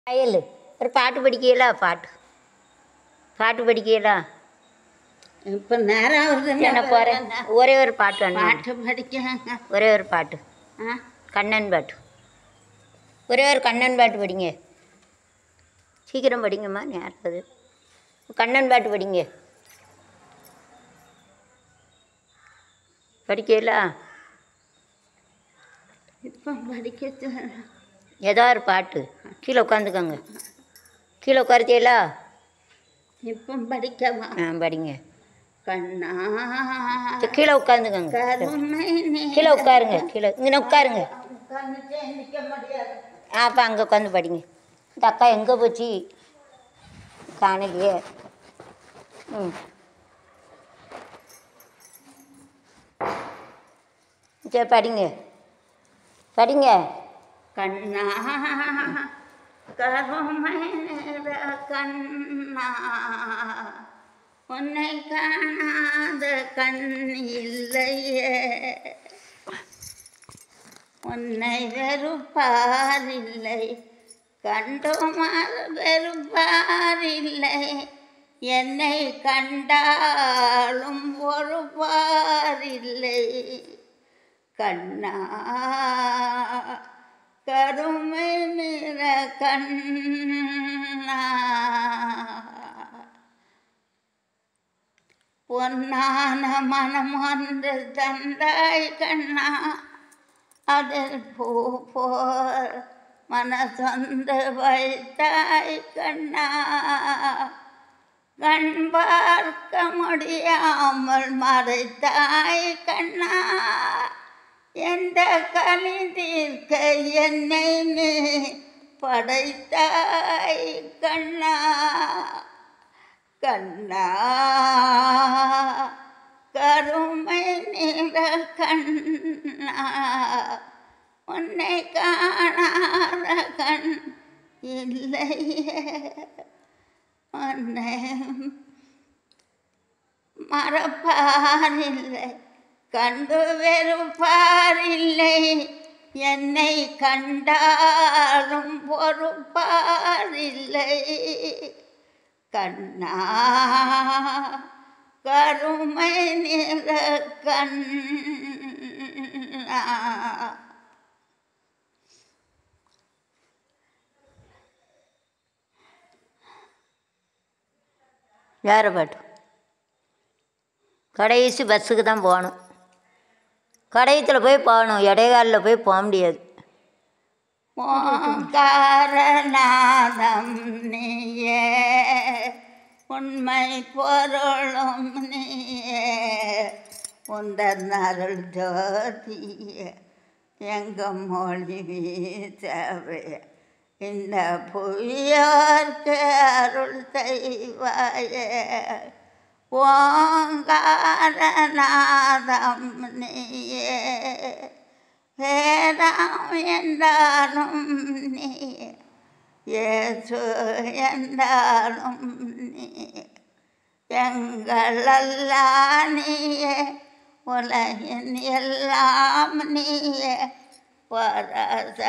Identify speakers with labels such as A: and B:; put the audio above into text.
A: அயல் ஒரு பாட்டு படிக்கலா பாட்டு பாட்டு படிக்கலா
B: இப்போ நேரம் ஆகுது
A: என்ன போகிறேன் ஒரே ஒரு பாட்டு வேணும்
B: பாட்டு படிக்காங்க
A: ஒரே ஒரு பாட்டு
B: ஆ
A: கண்ணன் பாட்டு ஒரே ஒரு கண்ணன் பாட்டு படிங்க சீக்கிரம் படிங்கம்மா நேரம் அது கண்ணன் பாட்டு படிங்க படிக்கலா
B: இப்போ படிக்க சொல்றேன்.
A: ஏதோ ஒரு பாட்டு கீழே உட்காந்துக்கோங்க கீழே உட்காருத்தீங்களா
B: இப்போ படிக்கவா
A: ஆ படிங்க
B: கண்ணா
A: சரி, கீழே உட்காந்துக்கோங்க
B: கருமை நீ
A: கீழே உட்காருங்க கீழே இங்கே உட்காருங்க
B: உட்கார்ந்துட்டே நிக்க முடியாது
A: ஆ அப்போ அங்கே உட்காந்து படிங்க இந்த அக்கா எங்கே போச்சு காணலையே ம் சரி படிங்க படிங்க
B: கண்ணா கருமை நிற கண்ணா உன்னை காணாத கண் இல்லையே உன்னை வெறுப்பாரில்லை கண்டோமார் வெறுப்பாரில்லை என்னை கண்டாலும் ஒருபாரில்லை கண்ணா கருமை நிற கண்ணா பொன்னான மனம் ஒன்று தந்தாய் கண்ணா அதில் பூ போர் மனசொன்று வைத்தாய் கண்ணா கண் பார்க்க முடியாமல் மறைத்தாய் கண்ணா எந்த கனி தீர்க்க என்னை நீ படைத்தாய் கண்ணா கண்ணா கருமை நிற கண்ணா உன்னை காணாத கண் இல்லையே உன்னை மறப்பாரில்லை கண்டு வெறுப்பாரில்லை என்னை கண்டாலும் பொறுப்பாரில்லை கண்ணா கருமை நிற கண்ணா
A: வேறு பாட்டு கடைசி பஸ்ஸுக்கு தான் போகணும் கடையத்தில் போய் போகணும் இடைக்காலில் போய் போக முடியாது
B: ஓங்காரநாதம் நீயே உண்மை பொருளும் நீயே உந்தன் அருள் ஜோதியே எங்க மொழி வீசவே இந்த புவியோர்க்கு அருள் செய்வாயே ஓங்காரநாதம் நீயே வேதாம் என்றாலும் நீ இயேசு என்றாலும் நீ எங்களல்லா நீயே உலகின் எல்லாம் நீயே பரச